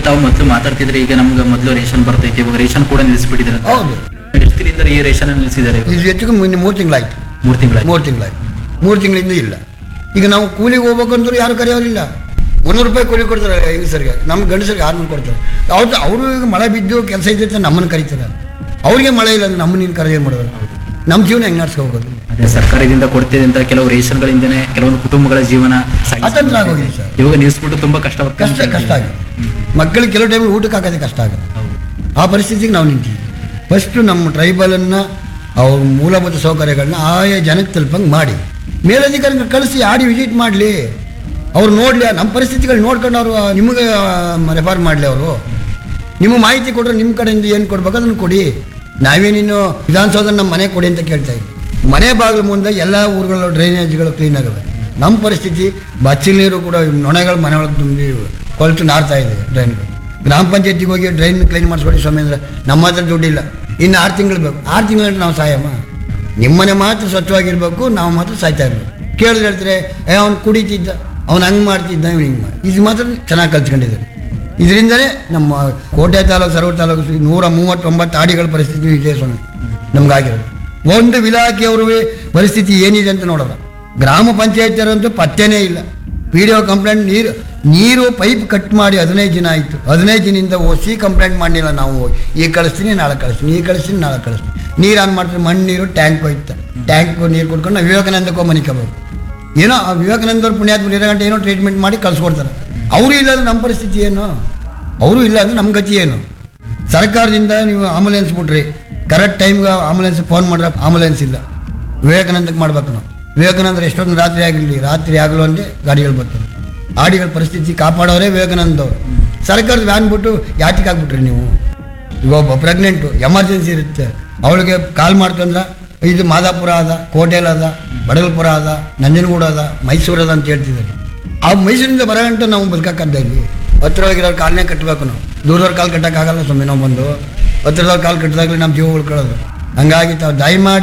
ತಾವು ಮೊದಲು ಮಾತಾಡ್ತಿದ್ರೆ ಈಗ ನಮ್ಗೆ ಮೊದಲು ರೇಷನ್ ಬರ್ತೈತೆ ಇವಾಗ ರೇಷನ್ ಕೂಡ ನಿಲ್ಲಿಸ್ಬಿಟ್ಟಿದ್ದಾರೆ ಹೌದು ಎಷ್ಟು ದಿನದಿಂದ ಈ ರೇಷನ್ ನಿಲ್ಲಿಸಿದ್ದಾರೆ ಇವಾಗ? ಇದು ಹೆಚ್ಚಿಗೆ ಮುನ್ನ ಮೂರು ತಿಂಗಳಾಯ್ತು ಮೂರು ತಿಂಗಳ ಮೂರು ತಿಂಗಳಾಯ್ತು ಮೂರು ತಿಂಗಳಿಂದ ಇಲ್ಲ ಈಗ ನಾವು ಕೂಲಿಗೆ ಹೋಗ್ಬೇಕಂದ್ರೂ ಯಾರು ಕರೆಯೋರಿಲ್ಲ ಮುನ್ನೂರು ರೂಪಾಯಿ ಕೂಲಿ ಕೊಡ್ತಾರೆ ಹೆಂಗಸರಿಗೆ ನಮ್ಮ ಗಂಡಸರಿಗೆ ಆರ್ನೂರು ಕೊಡ್ತಾರೆ ಅವ್ರು ಅವರು ಈಗ ಮಳೆ ಬಿದ್ದು ಕೆಲಸ ಇದ್ದಿರ್ತಾರೆ ನಮ್ಮನ್ನು ಕರೀತಾರೆ ಅವ್ರಿಗೆ ಮಳೆ ಇಲ್ಲ ಅಂದ್ರೆ ನಮ್ಮನ್ನ ನೀನು ಕರೆಯೋದು ಮಾಡೋದು ನಮ್ಮ ಜೀವನ ಹೆಂಗೆ ನಡ್ಸ್ಕೋಬೇಕು ಅದೇ ಸರ್ಕಾರದಿಂದ ಕೊಡ್ತಿದೆ ಅಂತ ಕೆಲವು ರೇಷನ್ಗಳಿಂದನೇ ಕೆಲವೊಂದು ಕುಟುಂಬಗಳ ಜೀವನ ಸಾಗಿಸ್ತಾ ಅತಂತ್ರ ಆಗೋಗಿದೆ ಸರ್ ಇವಾಗ ನಿಲ್ಲಿಸ್ಬಿಟ್ಟು ತುಂಬಾ ಕಷ್ಟ ಕಷ್ಟ ಕಷ್ಟ ಆಗಿದೆ ಮಕ್ಕಳಿಗೆ ಕೆಲವು ಟೈಮ್ ಊಟಕ್ಕೆ ಹಾಕೋದೇ ಕಷ್ಟ ಆಗುತ್ತೆ ಆ ಪರಿಸ್ಥಿತಿಗೆ ನಾವು ನಿಂತೀವಿ ಫಸ್ಟು ನಮ್ಮ ಟ್ರೈಬಲನ್ನು ಅವ್ರ ಮೂಲಭೂತ ಸೌಕರ್ಯಗಳನ್ನ ಆಯಾ ಜನಕ್ಕೆ ತಲುಪಂಗೆ ಮಾಡಿ ಮೇಲಧಿಕಾರಿಗಳು ಕಳಿಸಿ ಆಡಿ ವಿಸಿಟ್ ಮಾಡಲಿ ಅವ್ರು ನೋಡಲಿ ನಮ್ಮ ಪರಿಸ್ಥಿತಿಗಳು ನೋಡ್ಕೊಂಡು ಅವರು ನಿಮಗೆ ರೆಫರ್ ಮಾಡಲಿ ಅವರು ನಿಮಗೆ ಮಾಹಿತಿ ಕೊಟ್ಟರೆ ನಿಮ್ಮ ಕಡೆಯಿಂದ ಏನು ಕೊಡ್ಬೇಕು ಅದನ್ನು ಕೊಡಿ ನಾವೇನಿನ್ನು ವಿಧಾನಸೌಧ ನಮ್ಮ ಮನೆ ಕೊಡಿ ಅಂತ ಕೇಳ್ತಾ ಇದ್ವಿ ಮನೆ ಬಾಗಿಲು ಮುಂದೆ ಎಲ್ಲ ಊರುಗಳ ಡ್ರೈನೇಜ್ಗಳು ಕ್ಲೀನ್ ಆಗವೆ ನಮ್ಮ ಪರಿಸ್ಥಿತಿ ಬಚ್ಚಲ್ ನೀರು ಕೂಡ ನೊಣಗಳು ಮನೆ ಒಳಗೆ ತುಂಬಿ ಕೊಲ್ತು ನಾರ್ತಾ ಇದೆ ಡ್ರೈನ್ಗಳು ಗ್ರಾಮ ಪಂಚಾಯತಿಗೆ ಹೋಗಿ ಡ್ರೈನ್ ಕ್ಲೀನ್ ಮಾಡಿಸ್ಕೊಡಿ ಸ್ವಾಮಿ ಅಂದ್ರೆ ನಮ್ಮ ಹತ್ರ ದುಡ್ಡಿಲ್ಲ ಇನ್ನು ಆರು ತಿಂಗಳು ಬೇಕು ಆರು ತಿಂಗಳು ನಾವು ಸಾಯಮ್ಮ ನಿಮ್ಮನೆ ಮಾತ್ರ ಸ್ವಚ್ಛವಾಗಿರ್ಬೇಕು ನಾವು ಮಾತ್ರ ಸಾಯ್ತಾ ಇರ್ಬೇಕು ಕೇಳಿದ್ರೆ ಹೇಳ್ತಾರೆ ಏ ಅವ್ನು ಕುಡಿತಿದ್ದ ಅವ್ನು ಹಂಗೆ ಮಾಡ್ತಿದ್ದ ಇವ್ನು ಹಿಂಗೆ ಮಾಡಿ ಇದು ಮಾತ್ರ ಚೆನ್ನಾಗಿ ಕಲ್ತ್ಕೊಂಡಿದ್ದಾರೆ ಇದರಿಂದಲೇ ನಮ್ಮ ಕೋಟೆ ತಾಲೂಕು ಸರ್ವ ತಾಲೂಕು ನೂರ ಮೂವತ್ತೊಂಬತ್ತು ಆಡಿಗಳ ಪರಿಸ್ಥಿತಿ ಇದೆ ಸ್ವಾಮಿ ನಮ್ಗಾಗಿರೋದು ಒಂದು ಇಲಾಖೆಯವರು ಪರಿಸ್ಥಿತಿ ಏನಿದೆ ಅಂತ ನೋಡೋದು ಗ್ರಾಮ ಪಂಚಾಯತಿಯರಂತೂ ಪತ್ತೆನೇ ಇಲ್ಲ ಪಿ ಡಿ ಒ ಕಂಪ್ಲೇಂಟ್ ನೀರು ನೀರು ಪೈಪ್ ಕಟ್ ಮಾಡಿ ಹದಿನೈದು ದಿನ ಆಯಿತು ಹದಿನೈದು ದಿನದಿಂದ ಓಸಿ ಕಂಪ್ಲೇಂಟ್ ಮಾಡಿಲ್ಲ ನಾವು ಹೋಗಿ ಈಗ ಕಳಿಸ್ತೀನಿ ನಾಳೆ ಕಳಿಸ್ತೀನಿ ಈಗ ಕಳಿಸ್ತೀನಿ ನಾಳೆ ಕಳಿಸ್ತೀನಿ ನೀರು ಆನ್ ಮಾಡ್ತಾರೆ ಮಣ್ಣು ನೀರು ಟ್ಯಾಂಕ್ ಹೋಯ್ತು ಟ್ಯಾಂಕ್ ನೀರು ಕುಡ್ಕೊಂಡು ನಾವು ವಿವೇಕಾನಂದಕ್ಕೆ ಮನಿಕೋಬೇಕು ಏನೋ ಆ ವಿವೇಕಾನಂದವ್ರ ಪುಣ್ಯಾತ್ಮ ಇರೋ ಗಂಟೆ ಏನೋ ಟ್ರೀಟ್ಮೆಂಟ್ ಮಾಡಿ ಕಳಿಸ್ಕೊಡ್ತಾರೆ ಅವರು ಇಲ್ಲ ಅಂದ್ರೆ ನಮ್ಮ ಪರಿಸ್ಥಿತಿ ಏನು ಅವರು ಇಲ್ಲ ಅಂದ್ರೆ ನಮ್ಮ ಗತಿ ಏನು ಸರ್ಕಾರದಿಂದ ನೀವು ಆಂಬುಲೆನ್ಸ್ ಬಿಟ್ರಿ ಕರೆಕ್ಟ್ ಟೈಮ್ಗೆ ಆಂಬುಲೆನ್ಸ್ ಫೋನ್ ಮಾಡಿದ್ರೆ ಆಂಬುಲೆನ್ಸ್ ಇಲ್ಲ ವಿವೇಕಾನಂದಕ್ಕೆ ಮಾಡ್ಬೇಕು ನಾವು ವಿವೇಕಾನಂದ್ರ ಎಷ್ಟೊಂದು ರಾತ್ರಿ ಆಗಿರಲಿ ರಾತ್ರಿ ಆಗಲು ಅಂದರೆ ಗಾಡಿಗಳು ಬರ್ತವೆ ಆಡಿಗಳ ಪರಿಸ್ಥಿತಿ ಕಾಪಾಡೋರೇ ವಿವೇಕಾನಂದವ್ರು ಸರ್ಕಾರದ ವ್ಯಾನ್ ಬಿಟ್ಟು ಯಾತಿಗೆ ಆಗ್ಬಿಟ್ರಿ ನೀವು ಈಗ ಒಬ್ಬ ಪ್ರೆಗ್ನೆಂಟು ಎಮರ್ಜೆನ್ಸಿ ಇರುತ್ತೆ ಅವಳಿಗೆ ಕಾಲ್ ಮಾಡ್ಕೊಂಡ್ರೆ ಇದು ಮಾದಾಪುರ ಅದ ಕೋಟೆಲ್ ಅದ ಬಡಗಲ್ಪುರ ಅದ ನಂಜನಗೂಡು ಅದ ಮೈಸೂರು ಅದ ಅಂತ ಹೇಳ್ತಿದ್ದಾರೆ ಆ ಮೈಸೂರಿಂದ ಬರೋಗಂಟು ನಾವು ಬದುಕಕ್ಕಂತ ಇಲ್ಲಿ ಹತ್ತಿರವಾಗಿರೋರು ಕಾಲನೇ ಕಟ್ಟಬೇಕು ನಾವು ದೂರದವ್ರ ಕಾಲು ಕಟ್ಟಕ್ಕಾಗಲ್ಲ ಸ್ವಾಮಿ ನಾವು ಬಂದು ಹತ್ತಿರದವ್ರ ಕಾಲು ಕಟ್ಟಿದಾಗಲೇ ನಮ್ಮ ಜೀವ ಉಳ್ಕೊಳ್ಳೋದು ಹಂಗಾಗಿ ತಾವು ದಯಮಾಡಿ